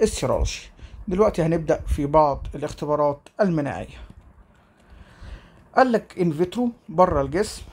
السيرولوجي دلوقتي هنبدأ في بعض الاختبارات المناعية قال لك ان فيترو بره الجسم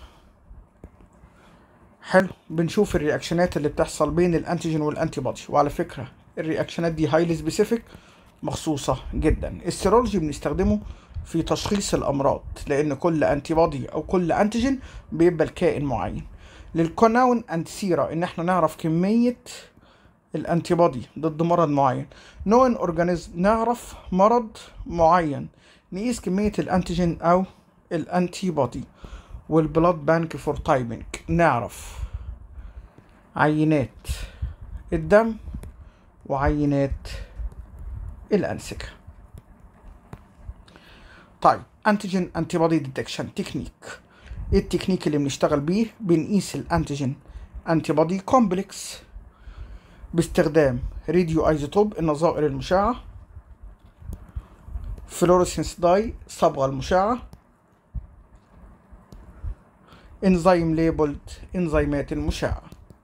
حلو بنشوف الرياكشنات اللي بتحصل بين الانتيجين والانتي بودي وعلى فكرة الرياكشنات دي هايلي سبيسيفيك مخصوصة جدا السيرولوجي بنستخدمه في تشخيص الامراض لان كل انتي بودي او كل انتيجين بيبقى الكائن معين للكوناون اند سيرا ان احنا نعرف كمية الانتي بودي ضد مرض معين نوع اورجانيزم نعرف مرض معين نقيس كمية الانتيجين او الانتي بودي والبلاد بانك فور تايبنج نعرف عينات الدم وعينات الأنسجة طيب انتيجين انتي بودي ديتكشن تكنيك ايه التكنيك اللي بنشتغل بيه بنقيس الانتيجين انتي بودي كومبلكس باستخدام راديو ايزوتوب النظائر المشعة فلوريسنس داي صبغة المشعة انزيم ليبلد انزيمات المشعة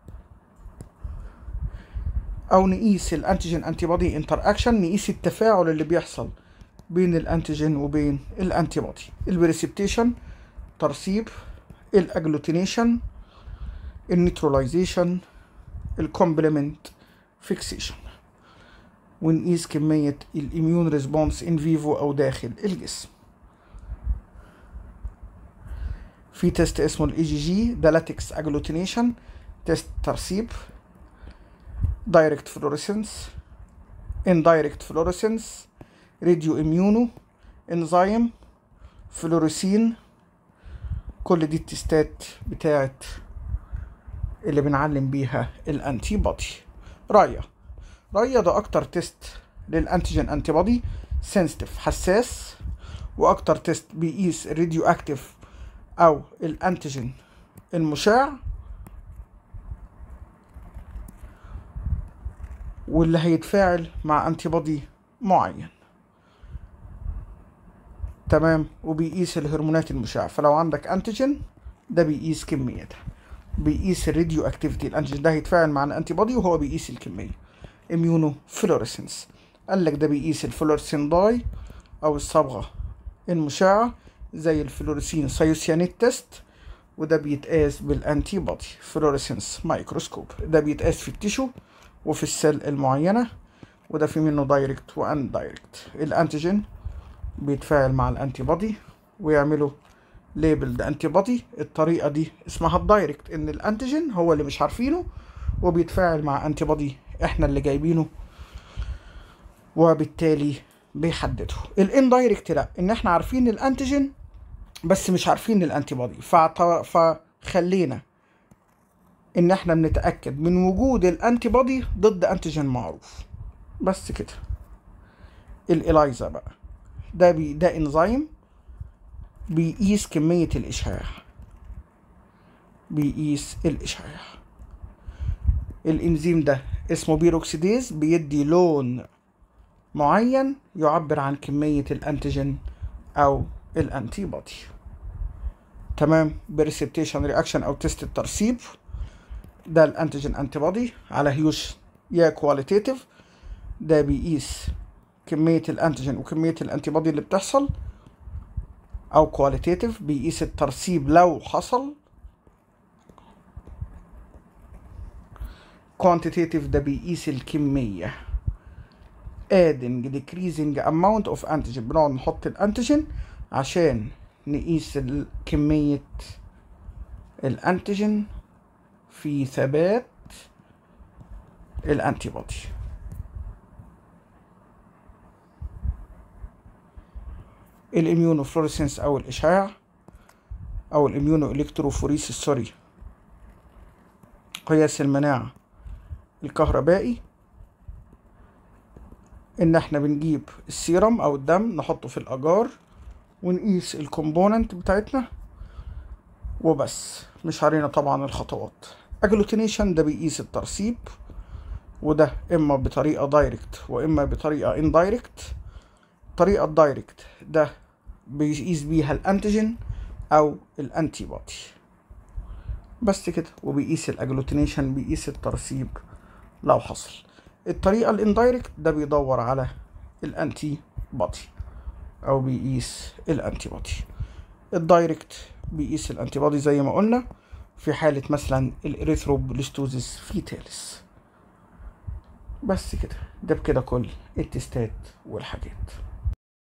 او نقيس الانتيجين انتي بودي انتر اكشن نقيس التفاعل اللي بيحصل بين الانتيجين وبين الانتي بودي البريسبتيشن ترسيب الاجلوتينيشن النيتراليزيشن الكومبلمنت فيكسيشن ونقيس كمية الاميون ريسبونس ان فيفو او داخل الجسم في تيست اسمه الاي جي جي ده لاتكس اجلوتينيشن تيست ترسيب دايركت فلوريسنس اندايركت فلوريسنس راديو اميونو انزيم فلوريسين كل دي التستات بتاعت اللي بنعلم بيها الانتي بودي رايا رايا ده اكتر تيست للانتيجين انتي بودي سنسيتيف حساس واكتر تيست بيقيس الراديو اكتيف او الانتيجين المشع واللي هيتفاعل مع انتي بودي معين تمام وبيقيس الهرمونات المشعة فلو عندك انتيجين ده بيقيس كميتها بيقيس الراديو اكتيفيتي الانتيجين ده هيتفاعل مع الانتي بودي وهو بيقيس الكميه اميونو فلوريسنس قال لك ده بيقيس الفلوريسين داي او الصبغه المشعه زي الفلوريسين سايوسيانيت تيست وده بيتقاس بالانتي بودي فلوريسنس مايكروسكوب ده بيتقاس في التيشو وفي السيل المعينه وده في منه دايركت وان دايركت الانتيجين بيتفاعل مع الانتي بودي ويعملوا ليبل ده انتي بودي الطريقه دي اسمها الدايركت ان الانتيجين هو اللي مش عارفينه وبيتفاعل مع انتي بودي احنا اللي جايبينه وبالتالي بيحدده الاندايركت لا ان احنا عارفين الانتيجين بس مش عارفين الانتي بودي فخلينا ان احنا بنتاكد من وجود الانتي بودي ضد انتيجين معروف بس كده الاليزا بقى ده بي ده انزيم بيقيس كمية الإشعاع بيقيس الإشعاع الإنزيم ده اسمه بيروكسيديز بيدي لون معين يعبر عن كمية الأنتيجين أو الأنتي بودي تمام بريسبتيشن رياكشن أو تيست الترسيب ده الأنتيجين أنتي بودي على هيوش يا كواليتيتيف ده بيقيس كمية الأنتيجين وكمية الأنتي بودي اللي بتحصل او كواليتيتيف بيقيس الترسيب لو حصل كوانتيتيف ده بيقيس الكمية adding decreasing amount of antigen بنقعد نحط الانتيجين عشان نقيس كمية الانتيجين في ثبات الانتي بودي الاميونو فلوريسنس او الاشعاع او الاميونو الكتروفوريسيس سوري قياس المناعة الكهربائي ان احنا بنجيب السيرم او الدم نحطه في الاجار ونقيس الكومبوننت بتاعتنا وبس مش علينا طبعا الخطوات اجلوتينيشن ده بيقيس الترسيب وده اما بطريقة دايركت واما بطريقة اندايركت الطريقة الدايركت ده بيقيس بيها الانتيجين او الانتي بودي بس كده وبيقيس الاجلوتينيشن بيقيس الترسيب لو حصل الطريقة الاندايركت ده بيدور على الانتي بودي او بيقيس الانتي بودي الدايركت بيقيس الانتي بودي زي ما قلنا في حالة مثلا الاريثروبلستوزيس فيتاليس بس كده ده بكده كل التستات والحاجات